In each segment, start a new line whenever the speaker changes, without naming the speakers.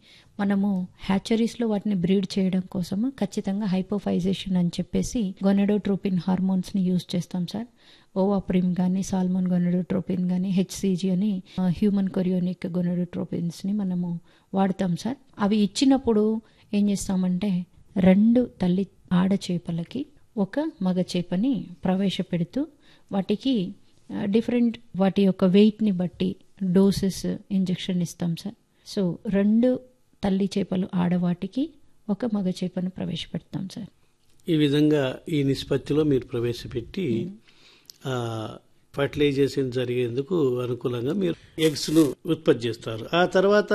మనము హ్యాచరీస్లో వాటిని బ్రీడ్ చేయడం కోసము ఖచ్చితంగా హైపోఫైజేషన్ అని చెప్పేసి గొనెడోట్రోపిన్ హార్మోన్స్ని యూజ్ చేస్తాం సార్ ఓవాప్రిమ్ కానీ సాల్మన్ గొనెడోట్రోపిన్ కానీ హెచ్సిజి అని హ్యూమన్ కొరియోనిక్ గొనెడోట్రోపిన్స్ని మనము వాడతాం సార్ అవి ఇచ్చినప్పుడు ఏం చేస్తామంటే రెండు తల్లి ఆడ చేపలకి ఒక మగ చేపని ప్రవేశపెడుతూ వాటికి డిఫరెంట్ వాటి యొక్క వెయిట్ని బట్టి డోసెస్ ఇంజెక్షన్ ఇస్తాం సార్ సో రెండు తల్లి చేపలు ఆడవాటికి ఒక మగ చేపను ప్రవేశపెడతాం సార్
ఈ విధంగా ఈ నిష్పత్తిలో మీరు ప్రవేశపెట్టి ఫర్టిలైజేషన్ జరిగేందుకు అనుకూలంగా మీరు ఎగ్స్ ను ఉత్పత్తి చేస్తారు ఆ తర్వాత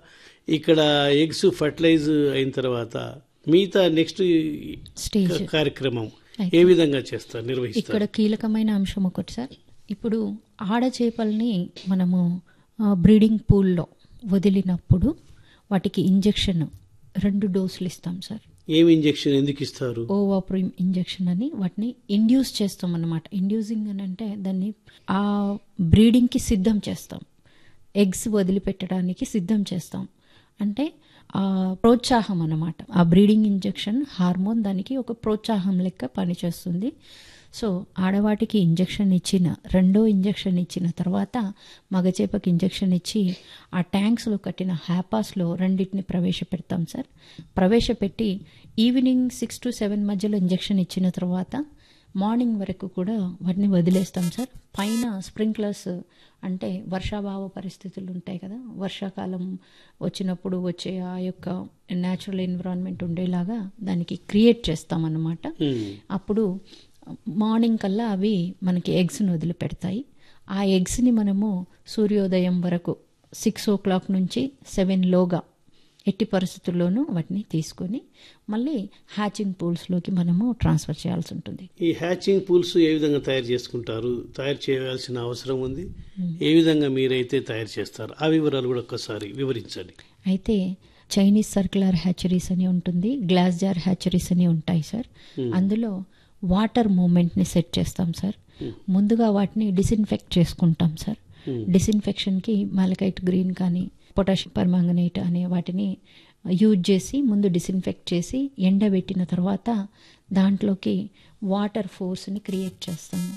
ఇక్కడ ఎగ్స్ ఫర్టిలైజ్ అయిన తర్వాత మిగతా నెక్స్ట్
స్టేజ్
కార్యక్రమం ఏ విధంగా చేస్తారు నిర్వహిస్తారు
ఇక్కడ కీలకమైన అంశం ఒకటి సార్ ఇప్పుడు ఆడ చేపల్ని మనము బ్రీడింగ్ పూల్లో వదిలినప్పుడు వాటికి ఇంజెక్షన్ రెండు డోసులు ఇస్తాం సార్
ఏమి ఇంజెక్షన్ ఎందుకు ఇస్తారు
ఓవాప్రిమ్ ఇంజెక్షన్ అని వాటిని ఇండ్యూస్ చేస్తాం అన్నమాట ఇండ్యూసింగ్ అని అంటే దాన్ని ఆ బ్రీడింగ్కి సిద్ధం చేస్తాం ఎగ్స్ వదిలిపెట్టడానికి సిద్ధం చేస్తాం అంటే ఆ ప్రోత్సాహం అన్నమాట ఆ బ్రీడింగ్ ఇంజెక్షన్ హార్మోన్ దానికి ఒక ప్రోత్సాహం లెక్క పనిచేస్తుంది సో ఆడవాటికి ఇంజెక్షన్ ఇచ్చిన రెండో ఇంజెక్షన్ ఇచ్చిన తర్వాత మగచేపకి ఇంజెక్షన్ ఇచ్చి ఆ ట్యాంక్స్లో కట్టిన హ్యాపాస్లో రెండింటిని ప్రవేశపెడతాం సార్ ప్రవేశపెట్టి ఈవినింగ్ సిక్స్ టు సెవెన్ మధ్యలో ఇంజెక్షన్ ఇచ్చిన తర్వాత మార్నింగ్ వరకు కూడా వాటిని వదిలేస్తాం సార్ పైన స్ప్రింక్లర్స్ అంటే వర్షాభావ పరిస్థితులు ఉంటాయి కదా వర్షాకాలం వచ్చినప్పుడు వచ్చే ఆ యొక్క న్యాచురల్ ఎన్విరాన్మెంట్ ఉండేలాగా దానికి క్రియేట్ చేస్తాం అన్నమాట అప్పుడు మార్నింగ్ కల్లా అవి మనకి ఎగ్స్ని వదిలిపెడతాయి ఆ ఎగ్స్ని మనము సూర్యోదయం వరకు సిక్స్ ఓ క్లాక్ నుంచి సెవెన్ లోగా ఎట్టి పరిస్థితుల్లోనూ వాటిని తీసుకొని మళ్ళీ హ్యాచింగ్ పూల్స్లోకి మనము ట్రాన్స్ఫర్ చేయాల్సి ఉంటుంది
ఈ హ్యాచింగ్ పూల్స్ ఏ విధంగా తయారు చేసుకుంటారు తయారు చేయాల్సిన అవసరం ఉంది ఏ విధంగా మీరైతే తయారు చేస్తారు ఆ వివరాలు కూడా ఒక్కసారి వివరించండి
అయితే చైనీస్ సర్క్యులర్ హ్యాచరీస్ అని ఉంటుంది గ్లాస్ జార్ హ్యాచరీస్ అని ఉంటాయి సార్ అందులో వాటర్ మూమెంట్ని సెట్ చేస్తాం సార్ ముందుగా వాటిని డిస్ఇన్ఫెక్ట్ చేసుకుంటాం సార్ డిస్ఇన్ఫెక్షన్కి మాలకైట్ గ్రీన్ కానీ పొటాషియం పర్మాంగనేట్ అనే వాటిని యూజ్ చేసి ముందు డిస్ఇన్ఫెక్ట్ చేసి ఎండబెట్టిన తర్వాత దాంట్లోకి వాటర్ ఫోర్స్ని క్రియేట్ చేస్తాము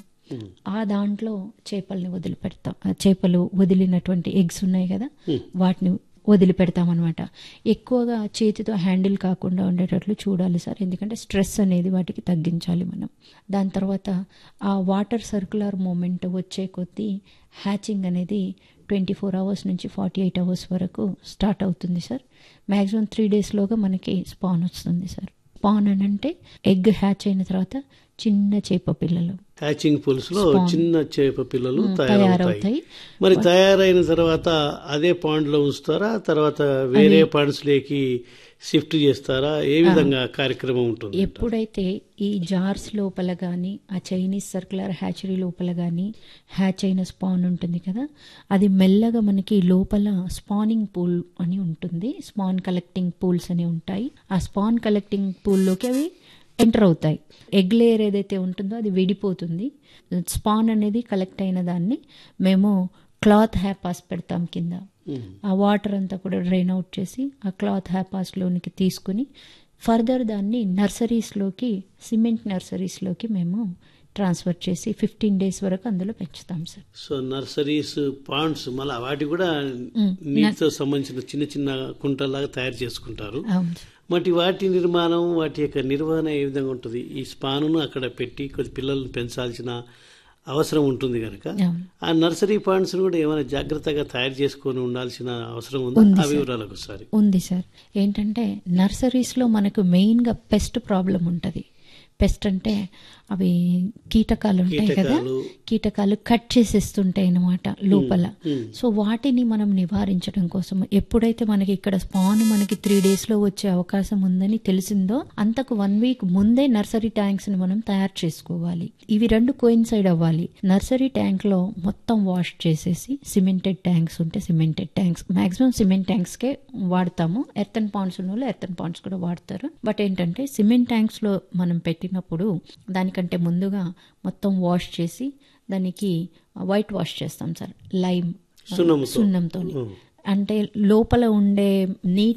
ఆ దాంట్లో చేపల్ని వదిలిపెడతాం ఆ చేపలు వదిలినటువంటి ఎగ్స్ ఉన్నాయి కదా వాటిని వదిలిపెడతామన్నమాట ఎక్కువగా చేతితో హ్యాండిల్ కాకుండా ఉండేటట్లు చూడాలి సార్ ఎందుకంటే స్ట్రెస్ అనేది వాటికి తగ్గించాలి మనం దాని తర్వాత ఆ వాటర్ సర్క్యులర్ మూమెంట్ వచ్చే కొద్దీ హ్యాచింగ్ అనేది ట్వంటీ ఫోర్ అవర్స్ నుంచి ఫార్టీ ఎయిట్ అవర్స్ వరకు స్టార్ట్ అవుతుంది సార్ మ్యాక్సిమం త్రీ డేస్లోగా మనకి స్పాన్ వస్తుంది సార్ స్పాన్ అని అంటే ఎగ్ హ్యాచ్ అయిన తర్వాత చిన్న చేప పిల్లలు
హ్యాచింగ్ పూల్స్ లో చిన్న చేప పిల్లలు
తయారవుతాయి.
తయారవుతాయి మరి తయారైన తర్వాత అదే పాండ్ లో ఉంచుతారా తర్వాత వేరే పాండ్స్ లేకి షిఫ్ట్ చేస్తారా ఏ విధంగా కార్యక్రమం ఉంటుంది
ఎప్పుడైతే ఈ జార్స్ లోపల కానీ ఆ చైనీస్ సర్క్యులర్ హ్యాచరీ లోపల కానీ హ్యాచ్ అయిన స్పాన్ ఉంటుంది కదా అది మెల్లగా మనకి లోపల స్పానింగ్ పూల్ అని ఉంటుంది స్పాన్ కలెక్టింగ్ పూల్స్ అని ఉంటాయి ఆ స్పాన్ కలెక్టింగ్ పూల్లోకి అవి ఎంటర్ అవుతాయి ఎగ్ లేయర్ ఏదైతే ఉంటుందో అది విడిపోతుంది స్పాన్ అనేది కలెక్ట్ అయిన దాన్ని మేము క్లాత్ హ్యాపాస్ పెడతాం కింద ఆ వాటర్ అంతా కూడా డ్రైన్ అవుట్ చేసి ఆ క్లాత్ హ్యాపాస్లోనికి తీసుకుని ఫర్దర్ దాన్ని నర్సరీస్లోకి సిమెంట్ నర్సరీస్లోకి మేము ట్రాన్స్ఫర్ చేసి ఫిఫ్టీన్ డేస్ వరకు అందులో పెంచుతాం సార్
సో నర్సరీస్ పాండ్స్ మళ్ళీ వాటి కూడా నీటితో సంబంధించిన చిన్న చిన్న కుంటలాగా తయారు చేసుకుంటారు
అవును సార్.
మరి వాటి నిర్మాణం వాటి యొక్క నిర్వహణ ఏ విధంగా ఉంటుంది ఈ స్పానును అక్కడ పెట్టి కొద్ది పిల్లల్ని పెంచాల్సిన అవసరం ఉంటుంది కనుక
అవును.
ఆ నర్సరీ పాయింట్స్ కూడా ఏమైనా జాగ్రత్తగా తయారు చేసుకొని ఉండాల్సిన అవసరం ఉందా
ఉంది
ఆ
సార్.
వివరాలకు ఒకసారి
ఉంది సార్ ఏంటంటే నర్సరీస్లో మనకు మెయిన్గా పెస్ట్ ప్రాబ్లం ఉంటుంది పెస్ట్ అంటే అవి కీటకాలు ఉంటాయి కదా
కీటకాలు.
కీటకాలు కట్ చేసేస్తుంటాయి అన్నమాట లోపల
మ్.
సో వాటిని మనం నివారించడం కోసం ఎప్పుడైతే మనకి ఇక్కడ స్పాన్ మనకి త్రీ డేస్ లో వచ్చే అవకాశం ఉందని తెలిసిందో అంతకు వన్ వీక్ ముందే నర్సరీ ట్యాంక్స్ ని మనం తయారు చేసుకోవాలి ఇవి రెండు కోయిన్సైడ్ అవ్వాలి నర్సరీ ట్యాంక్ లో మొత్తం వాష్ చేసేసి సిమెంటెడ్ ట్యాంక్స్ ఉంటే cemented tanks maximum cement tanks కే వాడతాము ఎర్తన్ పాండ్స్ ఉన్న వాళ్ళు ఎర్తన్ పాండ్స్ కూడా వాడతారు బట్ ఏంటంటే సిమెంట్ ట్యాంక్స్ లో మనం పెట్టినప్పుడు దానికంటే ముందుగా మొత్తం వాష్ చేసి దానికి వైట్ వాష్ చేస్తాం సార్ లైమ్
సున్నముతో.
సున్నంతో
ఉం.
అంటే లోపల ఉండే నీటి